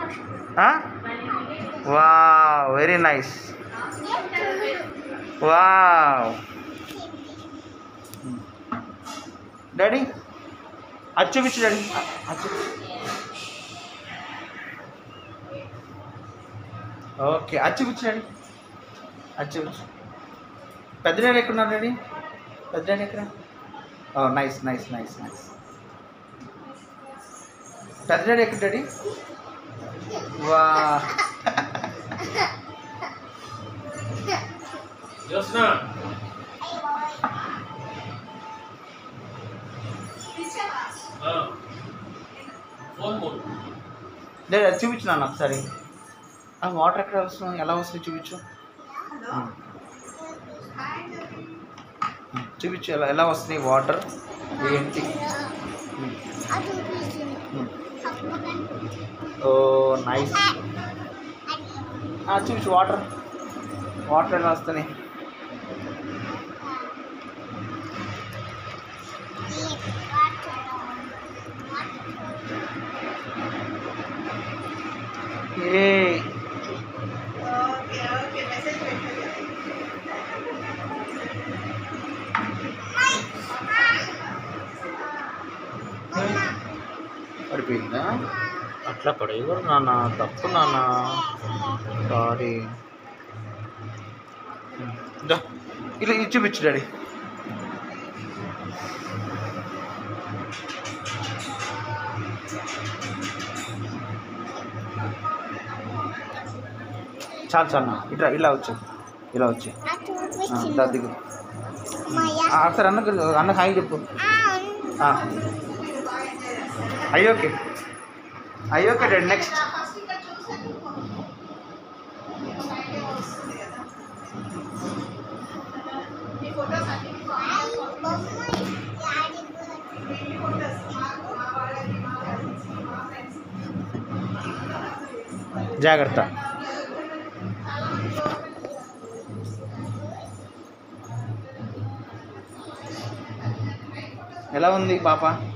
వా very nice wow daddy అది చూపించు డాడీ అది చూపించు ఓకే అది చూపించు డాడీ అది చూపించు పెద్ద డాడీ ఎక్కడున్నారు డాడీ పెద్ద డాడీ ఎక్కడ ఓ నైస్ నైస్ నైస్ నైస్ పెద్ద డాడీ ఎక్కడ డాడీ వా జ్యోత్స్న ఆ. ఫోన్ కోడ్ డాడీ అది చూపించు నాన్న ఒకసారి ఆ వాటర్ ఎక్కడ వస్తుంది ఎలా వస్తుంది చూపించు ఉమ్. ఉమ్, చూపించు ఎలా ఎలా వస్తుంది వాటర్ ఏంటి ఉమ్, ఉమ్. ఓ నైస్ చూపించు వాటర్ వాటర్ ఎలా వస్తున్నాయి ఏ పడిపోయిందా అట్లా పడేయకూడదు నాన్న తప్పు నాన్న సారీ దా ఇలా ఇది చూపించు డాడీ చాలు చాలు నా ఇట్లా ఇలా వచ్చు ఇలా వచ్చి దా దిగు ఆ, సరే అన్నకు అన్నకు హాయ్ చెప్పు ఆ. అయ్యోకే అయ్యోకే డాడీ నెక్స్ట్ జాగ్రత్త ఎలా ఉంది పాప